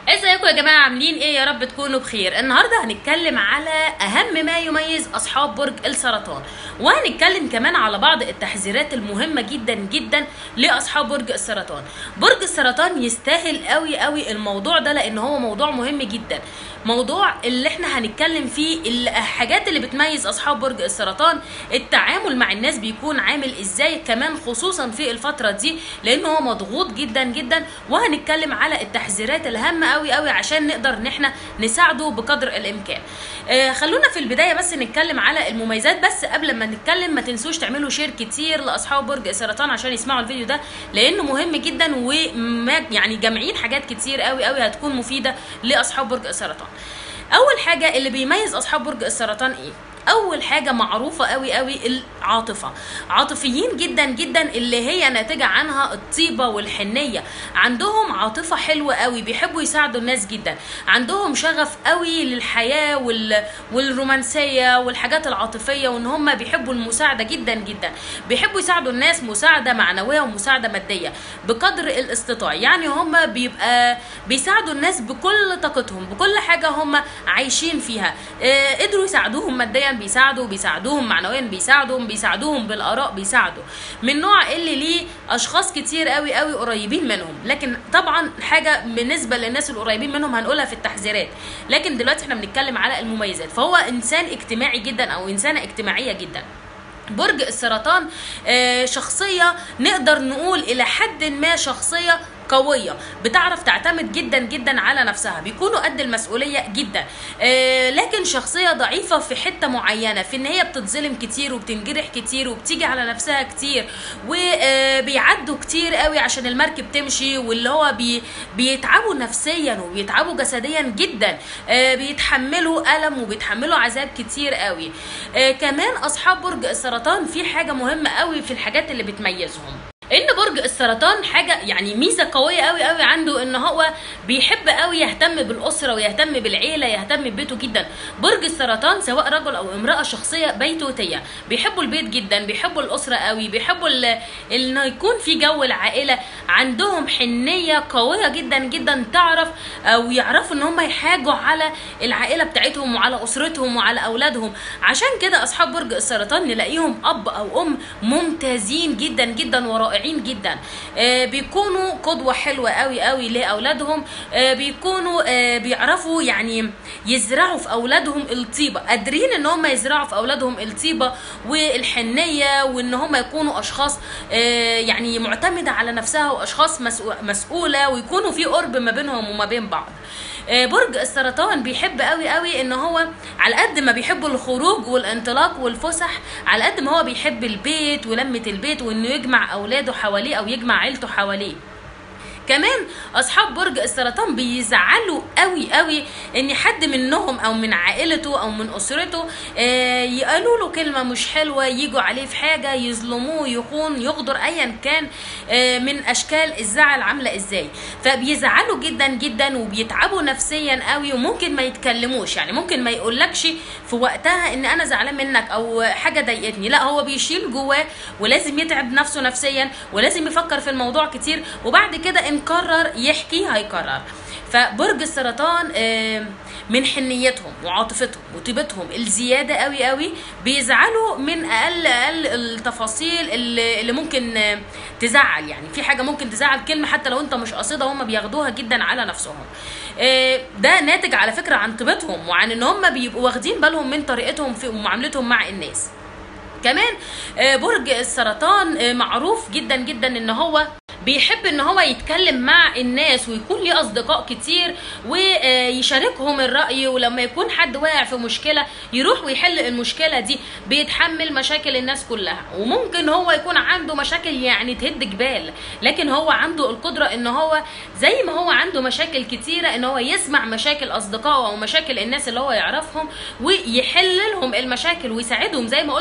ازيكم يا جماعه عاملين ايه يا رب تكونوا بخير النهارده هنتكلم على اهم ما يميز اصحاب برج السرطان وهنتكلم كمان على بعض التحذيرات المهمه جدا جدا لاصحاب برج السرطان برج السرطان يستاهل قوي قوي الموضوع ده لان هو موضوع مهم جدا موضوع اللي احنا هنتكلم فيه الحاجات اللي بتميز اصحاب برج السرطان التعامل مع الناس بيكون عامل ازاي كمان خصوصا في الفتره دي لان هو مضغوط جدا جدا وهنتكلم على التحذيرات الهامه قوي قوي عشان نقدر ان احنا نساعده بقدر الامكان آه خلونا في البدايه بس نتكلم على المميزات بس قبل ما نتكلم ما تنسوش تعملوا شير كتير لاصحاب برج السرطان عشان يسمعوا الفيديو ده لانه مهم جدا وما يعني جامعين حاجات كتير قوي قوي هتكون مفيده لاصحاب برج السرطان اول حاجه اللي بيميز اصحاب برج السرطان ايه اول حاجه معروفه قوي قوي العاطفه عاطفيين جدا جدا اللي هي ناتجه عنها الطيبه والحنيه عندهم عاطفه حلوه قوي بيحبوا يساعدوا الناس جدا عندهم شغف قوي للحياه وال... والرومانسيه والحاجات العاطفيه وان هم بيحبوا المساعده جدا جدا بيحبوا يساعدوا الناس مساعده معنويه ومساعده ماديه بقدر الاستطاع يعني هم بيبقى بيساعدوا الناس بكل طاقتهم بكل حاجه هم عايشين فيها آه قدروا يساعدوهم ماديا بيساعدوا بيساعدوهم معنويا بيساعدوهم بيساعدوهم بالاراء بيساعدوا من نوع اللي ليه اشخاص كتير قوي قوي قريبين منهم لكن طبعا حاجه بالنسبه للناس القريبين منهم هنقولها في التحذيرات لكن دلوقتي احنا بنتكلم على المميزات فهو انسان اجتماعي جدا او انسانه اجتماعيه جدا برج السرطان شخصيه نقدر نقول الى حد ما شخصيه قويه بتعرف تعتمد جدا جدا على نفسها بيكونوا قد المسؤوليه جدا آه لكن شخصيه ضعيفه في حته معينه في ان هي بتتظلم كتير وبتنجرح كتير وبتيجي على نفسها كتير وبيعدوا كتير قوي عشان المركب تمشي واللي هو بي بيتعبوا نفسيا وبيتعبوا جسديا جدا آه بيتحملوا الم وبيتحملوا عذاب كتير قوي آه كمان اصحاب برج السرطان في حاجه مهمه قوي في الحاجات اللي بتميزهم ان برج السرطان حاجه يعني ميزه قويه قوي قوي عنده ان هو بيحب قوي يهتم بالاسره ويهتم بالعيله يهتم ببيته جدا برج السرطان سواء رجل او امراه شخصيه بيتوتيه بيحبوا البيت جدا بيحبوا الاسره قوي بيحبوا انه يكون في جو العائله عندهم حنيه قويه جدا جدا تعرف او يعرفوا ان هم يحاجوا على العائله بتاعتهم وعلى اسرتهم وعلى اولادهم عشان كده اصحاب برج السرطان نلاقيهم اب او ام ممتازين جدا جدا ورائعين رائعين جدا آه بيكونوا قدوه حلوه قوي قوي لاولادهم آه بيكونوا آه بيعرفوا يعني يزرعوا في اولادهم الطيبه قادرين ان هم يزرعوا في اولادهم الطيبه والحنيه وان هم يكونوا اشخاص يعني معتمده على نفسها واشخاص مسؤوله ويكونوا في قرب ما بينهم وما بين بعض برج السرطان بيحب قوي قوي ان هو على قد ما بيحب الخروج والانطلاق والفسح على قد ما هو بيحب البيت ولمة البيت وانه يجمع اولاده حواليه او يجمع عيلته حواليه كمان اصحاب برج السرطان بيزعلوا قوي قوي ان حد منهم او من عائلته او من اسرته آه يقالوا له كلمه مش حلوه يجوا عليه في حاجه يظلموه يخون يغدر ايا كان آه من اشكال الزعل عامله ازاي فبيزعلوا جدا جدا وبيتعبوا نفسيا قوي وممكن ما يتكلموش يعني ممكن ما يقولكش في وقتها ان انا زعلان منك او حاجه ضايقتني لا هو بيشيل جواه ولازم يتعب نفسه نفسيا ولازم يفكر في الموضوع كتير وبعد كده ان قرر يحكي هيكرر فبرج السرطان من حنيتهم وعاطفتهم وطيبتهم الزياده قوي قوي بيزعلوا من اقل اقل التفاصيل اللي, اللي ممكن تزعل يعني في حاجه ممكن تزعل كلمه حتى لو انت مش قاصدها هم بياخدوها جدا على نفسهم ده ناتج على فكره عن طيبتهم وعن ان هم بيبقوا واخدين بالهم من طريقتهم في معاملتهم مع الناس كمان برج السرطان معروف جدا جدا ان هو بيحب ان هو يتكلم مع الناس ويكون ليه اصدقاء كتير ويشاركهم الراي ولما يكون حد واقع في مشكله يروح ويحل المشكله دي بيتحمل مشاكل الناس كلها وممكن هو يكون عنده مشاكل يعني تهد جبال لكن هو عنده القدره ان هو زي ما هو عنده مشاكل كتيره ان هو يسمع مشاكل اصدقائه او مشاكل الناس اللي هو يعرفهم ويحل لهم المشاكل ويساعدهم زي ما قلت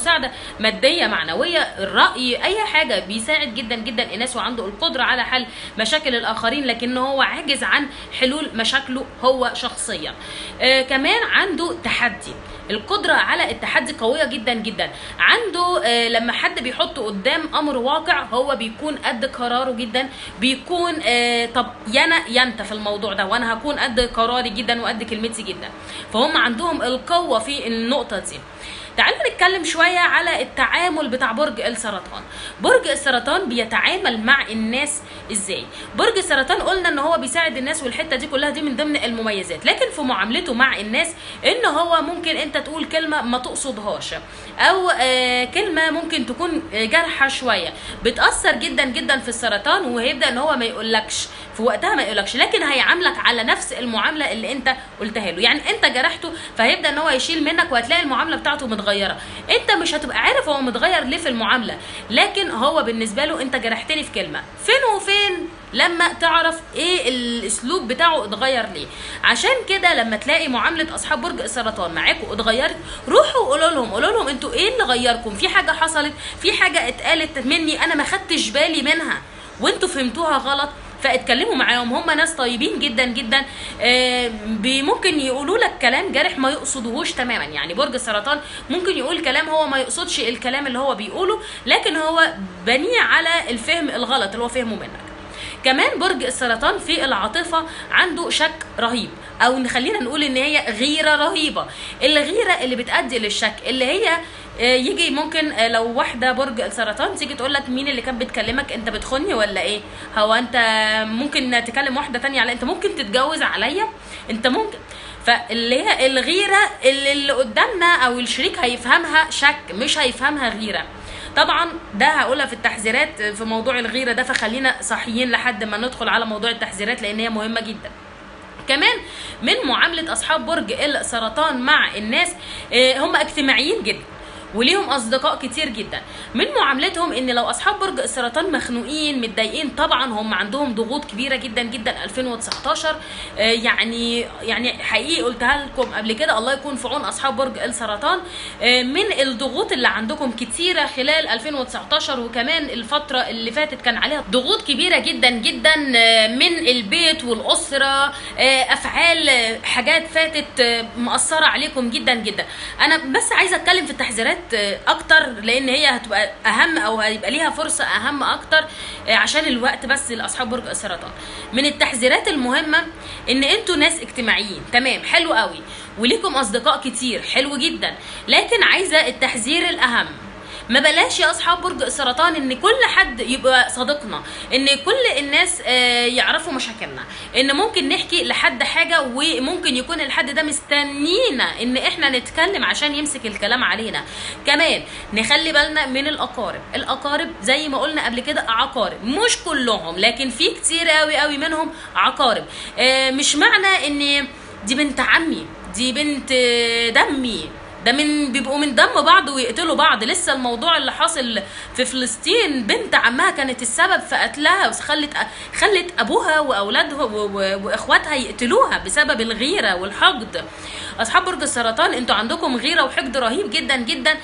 مساعده ماديه معنويه الراي اي حاجه بيساعد جدا جدا الناس وعنده القدره على حل مشاكل الاخرين لكن هو عاجز عن حلول مشاكله هو شخصيا آه كمان عنده تحدي القدرة على التحدي قوية جدا جدا عنده آه لما حد بيحطه قدام أمر واقع هو بيكون قد قراره جدا بيكون آه طب يانا ينت في الموضوع ده وأنا هكون قد قراري جدا وقد كلمتي جدا فهم عندهم القوة في النقطة دي تعالوا نتكلم شوية على التعامل بتاع برج السرطان برج السرطان بيتعامل مع الناس ازاي برج السرطان قلنا ان هو بيساعد الناس والحتة دي كلها دي من ضمن المميزات لكن في معاملته مع الناس ان هو ممكن انت تقول كلمة ما تقصدهاش او آه كلمة ممكن تكون جارحة شوية بتأثر جدا جدا في السرطان وهيبدأ ان هو ما يقولكش في وقتها ما يقولكش لكن هيعاملك على نفس المعامله اللي انت قلتها له يعني انت جرحته فهيبدا ان هو يشيل منك وهتلاقي المعامله بتاعته متغيره انت مش هتبقى عارف هو متغير ليه في المعامله لكن هو بالنسبه له انت جرحتني في كلمه فين وفين لما تعرف ايه الاسلوب بتاعه اتغير ليه عشان كده لما تلاقي معامله اصحاب برج السرطان معاكم اتغيرت روحوا قولوا لهم قولوا لهم انتوا ايه اللي غيركم في حاجه حصلت في حاجه اتقالت مني انا ما خدتش بالي منها وانتوا فهمتوها غلط فاتكلموا معاهم هم ناس طيبين جدا جدا آه ممكن يقولوا لك كلام جارح ما يقصدوهوش تماما يعني برج السرطان ممكن يقول كلام هو ما يقصدش الكلام اللي هو بيقوله لكن هو بنيه على الفهم الغلط اللي هو فهمه منك كمان برج السرطان في العاطفة عنده شك رهيب او نخلينا نقول ان هي غيرة رهيبة الغيرة اللي بتؤدي للشك اللي هي يجي ممكن لو واحده برج السرطان تيجي تقول لك مين اللي كان بتكلمك انت بتخوني ولا ايه هو انت ممكن تكلم واحده تانية على انت ممكن تتجوز عليا انت ممكن فاللي هي الغيره اللي, اللي قدامنا او الشريك هيفهمها شك مش هيفهمها غيره طبعا ده هقولها في التحذيرات في موضوع الغيره ده فخلينا صحيين لحد ما ندخل على موضوع التحذيرات لان هي مهمه جدا كمان من معامله اصحاب برج السرطان مع الناس هم اجتماعيين جدا وليهم اصدقاء كتير جدا من معاملتهم ان لو اصحاب برج السرطان مخنوقين متضايقين طبعا هم عندهم ضغوط كبيره جدا جدا 2019 آه يعني يعني حقيقي قلتها لكم قبل كده الله يكون في عون اصحاب برج السرطان آه من الضغوط اللي عندكم كتيره خلال 2019 وكمان الفتره اللي فاتت كان عليها ضغوط كبيره جدا جدا آه من البيت والاسره افعال حاجات فاتت مأثره عليكم جدا جدا انا بس عايزه اتكلم في التحذيرات اكتر لان هي هتبقى اهم او هيبقى ليها فرصه اهم اكتر عشان الوقت بس لاصحاب برج السرطان من التحذيرات المهمه ان انتوا ناس اجتماعيين تمام حلو قوي وليكم اصدقاء كتير حلو جدا لكن عايزه التحذير الاهم ما بلاش يا اصحاب برج السرطان ان كل حد يبقى صديقنا ان كل الناس يعرفوا مشاكلنا ان ممكن نحكي لحد حاجه وممكن يكون الحد ده مستنينا ان احنا نتكلم عشان يمسك الكلام علينا كمان نخلي بالنا من الاقارب الاقارب زي ما قلنا قبل كده عقارب مش كلهم لكن في كتير قوي قوي منهم عقارب مش معنى ان دي بنت عمي دي بنت دمي ده من بيبقوا من دم بعض ويقتلوا بعض لسه الموضوع اللي حاصل في فلسطين بنت عمها كانت السبب في قتلها خلت خلت ابوها واولادها واخواتها يقتلوها بسبب الغيره والحقد اصحاب برج السرطان انتوا عندكم غيره وحقد رهيب جدا جدا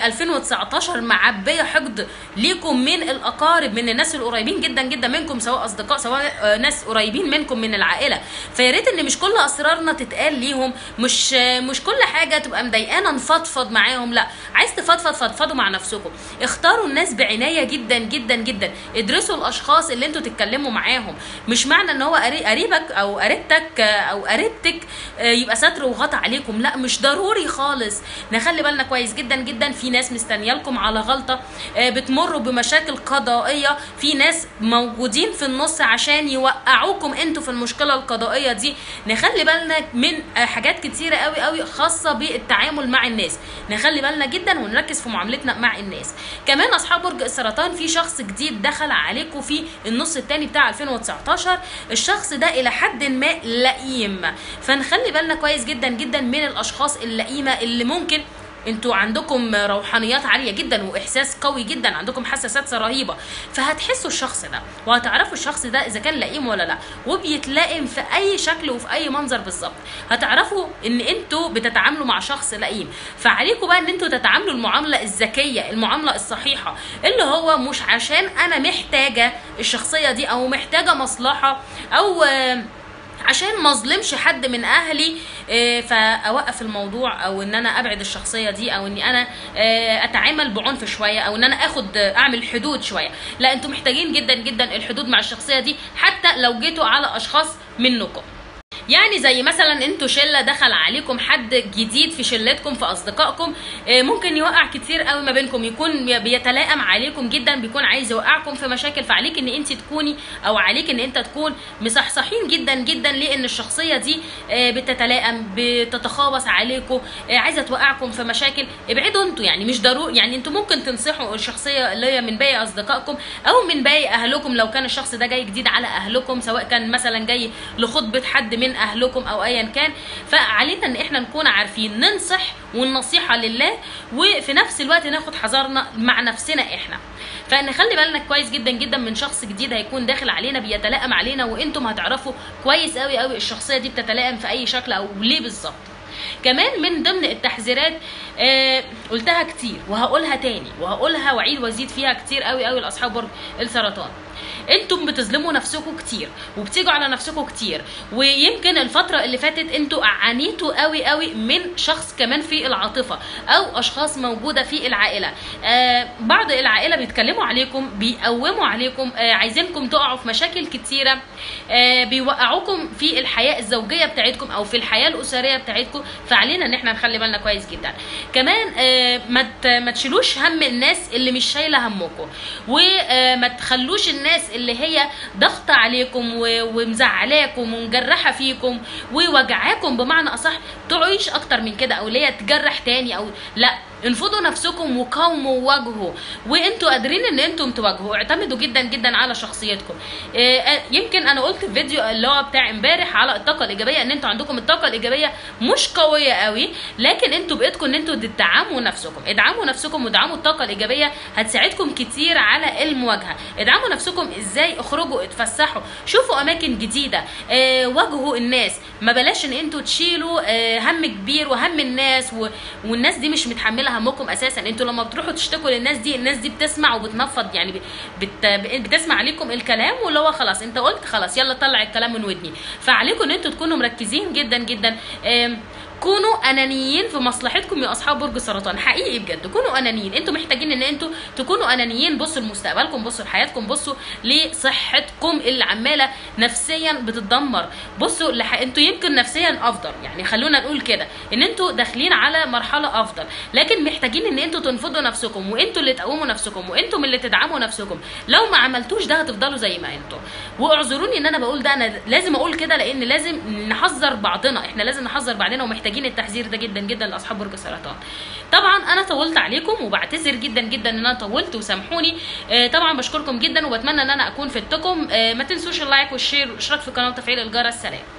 2019 معبيه حقد ليكم من الاقارب من الناس القريبين جدا جدا منكم سواء اصدقاء سواء ناس قريبين منكم من العائله فيا ريت ان مش كل اسرارنا تتقال ليهم مش مش كل حاجه تبقى مضايقانا نفضفض معاهم لا عايز تفضفض فضفضوا مع نفسكم اختاروا الناس بعنايه جدا جدا جدا ادرسوا الاشخاص اللي انتوا تتكلموا معاهم مش معنى ان هو قريبك او قريبتك او قريبتك يبقى ستر وغطى عليكم لا مش ضروري خالص نخلي بالنا كويس جدا جدا في ناس مستنيه لكم على غلطه بتمروا بمشاكل قضائيه في ناس موجودين في النص عشان يوقعوكم انتوا في المشكله القضائيه دي نخلي بالنا من حاجات كتيره قوي قوي خاصه بالتعامل مع الناس نخلي بالنا جدا ونركز في معاملتنا مع الناس كمان اصحاب برج السرطان في شخص جديد دخل عليكم في النص الثاني بتاع 2019 الشخص ده الى حد ما لئيم فنخلي بالنا كويس جدا جدا من الاشخاص اللئيمه اللي ممكن انتوا عندكم روحانيات عاليه جدا واحساس قوي جدا عندكم حساسات رهيبه فهتحسوا الشخص ده وهتعرفوا الشخص ده اذا كان لئيم ولا لا وبيتلائم في اي شكل وفي اي منظر بالظبط هتعرفوا ان انتوا بتتعاملوا مع شخص لئيم فعليكم بقى ان انتوا تتعاملوا المعامله الذكيه المعامله الصحيحه اللي هو مش عشان انا محتاجه الشخصيه دي او محتاجه مصلحه او آه، عشان ما اظلمش حد من اهلي آه، فاوقف الموضوع او ان انا ابعد الشخصيه دي او اني انا آه، اتعامل بعنف شويه او ان انا اخد اعمل حدود شويه لا انتوا محتاجين جدا جدا الحدود مع الشخصيه دي حتى لو جيتوا على اشخاص منكم يعني زي مثلا انتوا شله دخل عليكم حد جديد في شلتكم في اصدقائكم آه، ممكن يوقع كتير قوي ما بينكم يكون بيتلائم عليكم جدا بيكون عايز يوقعكم في مشاكل فعليك ان انت تكوني او عليك ان انت تكون مصحصحين جدا جدا لان الشخصيه دي آه، بتتلائم بتتخابص عليكم آه، عايزه توقعكم في مشاكل ابعدوا انتوا يعني مش ضروري يعني انتوا ممكن تنصحوا الشخصيه اللي هي من باقي اصدقائكم او من باقي اهلكم لو كان الشخص ده جاي جديد على اهلكم سواء كان مثلا جاي لخطبه حد من اهلكم او ايا كان فعلينا ان احنا نكون عارفين ننصح والنصيحه لله وفي نفس الوقت ناخد حذرنا مع نفسنا احنا فنخلي بالنا كويس جدا جدا من شخص جديد هيكون داخل علينا بيتلائم علينا وانتم هتعرفوا كويس قوي قوي الشخصيه دي بتتلائم في اي شكل او ليه بالظبط كمان من ضمن التحذيرات آه قلتها كتير وهقولها تاني وهقولها واعيد وازيد فيها كتير قوي قوي لاصحاب برج السرطان انتم بتظلموا نفسكم كتير وبتيجوا على نفسكم كتير ويمكن الفتره اللي فاتت انتوا عانيتوا قوي قوي من شخص كمان في العاطفه او اشخاص موجوده في العائله آه بعض العائله بيتكلموا عليكم بيقوموا عليكم آه عايزينكم تقعوا في مشاكل كتيره آه بيوقعوكم في الحياه الزوجيه بتاعتكم او في الحياه الاسريه بتاعتكم فعلينا ان احنا نخلي بالنا كويس جدا كمان آه ما ت- ما تشيلوش هم الناس اللي مش شايله همكم وما تخلوش الناس اللي هي ضغط عليكم و- ومزعلاكم ومجرحه فيكم ووجعاكم بمعنى اصح تعيش اكتر من كده او اللي هي تجرح تاني او لا انفضوا نفسكم وقاوموا وواجهوا وانتوا قادرين ان انتم تواجهوا اعتمدوا جدا جدا على شخصيتكم آه، آه، يمكن انا قلت في فيديو اللي هو بتاع امبارح على الطاقه الايجابيه ان انتوا عندكم الطاقه الايجابيه مش قويه قوي لكن انتوا بايدكم ان انتوا تدعموا نفسكم ادعموا نفسكم وادعموا الطاقه الايجابيه هتساعدكم كتير على المواجهه ادعموا نفسكم ازاي اخرجوا اتفسحوا شوفوا اماكن جديده آه، واجهوا الناس ما بلاش ان انتوا تشيلوا آه، هم كبير وهم الناس و... والناس دي مش متحمله همكم اساسا انتوا لما بتروحوا تشتكوا للناس دي الناس دي بتسمع وبتنفض يعني ب- بت... بتسمع عليكم الكلام واللي هو خلاص انت قلت خلاص يلا طلع الكلام من ودني فعليكم ان انتوا تكونوا مركزين جدا جدا آم، كونوا انانيين في مصلحتكم يا اصحاب برج السرطان حقيقي بجد كونوا انانيين انتوا محتاجين ان انتوا تكونوا انانيين بصوا لمستقبلكم بصوا لحياتكم بصوا لصحتكم اللي عماله نفسيا بتتدمر بصوا لح... انتوا يمكن نفسيا افضل يعني خلونا نقول كده ان انتوا داخلين على مرحله افضل لكن محتاجين ان انتوا تنفضوا نفسكم وانتوا اللي تقوموا نفسكم وانتم اللي تدعموا نفسكم لو ما عملتوش ده هتفضلوا زي ما انتوا واعذروني ان انا بقول ده انا لازم اقول كده لان لازم نحذر بعضنا احنا لازم نحذر بعضنا ومحتاجين التحذير ده جدا جدا لاصحاب برج السرطان طبعا انا طولت عليكم وبعتذر جدا جدا ان انا طولت وسامحوني آه، طبعا بشكركم جدا وبتمنى ان انا اكون فدتكم آه، ما تنسوش اللايك والشير والاشتراك في القناه وتفعيل الجرس سلام